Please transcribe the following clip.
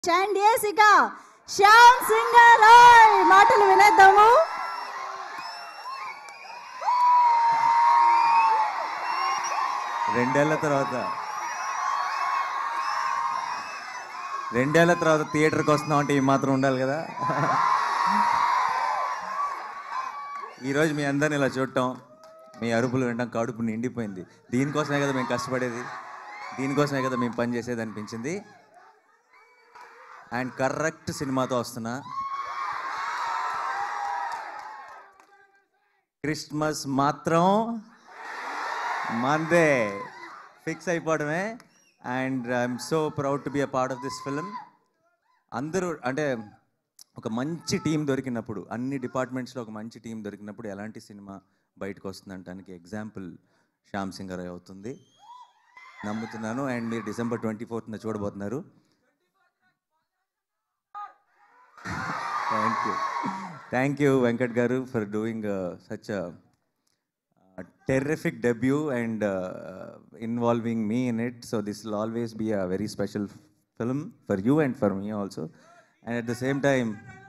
And yes ఇక శ్యామ్ సింగరాయ్ మాటలు వినేద్దాము రెండేళ్ల తర్వాత రెండేళ్ల తర్వాత థియేటర్కి వస్తున్నాం అంటే ఈ మాత్రం ఉండాలి కదా ఈరోజు మీ అందరిని ఇలా చూడటం మీ అరుపులు వినడం కడుపు నిండిపోయింది దీనికోసమే కదా మేము కష్టపడేది దీనికోసమే కదా మేము పని చేసేది అనిపించింది అండ్ కరెక్ట్ సినిమాతో వస్తున్నా క్రిస్మస్ మాత్రం మందే ఫిక్స్ అయిపోవడమే and I'm so proud to be a part of this film అందరూ అంటే ఒక మంచి టీం దొరికినప్పుడు అన్ని డిపార్ట్మెంట్స్లో ఒక మంచి టీం దొరికినప్పుడు ఎలాంటి సినిమా బయటకు వస్తుందంటానికి ఎగ్జాంపుల్ శ్యామ్ సింగర్ అవుతుంది నమ్ముతున్నాను అండ్ మీరు డిసెంబర్ ట్వంటీ ఫోర్త్న చూడబోతున్నారు thank you thank you Venkat garu for doing such terrific debut and uh, involving me in it. So this will always be a very special film for you and for me also. And at the same time,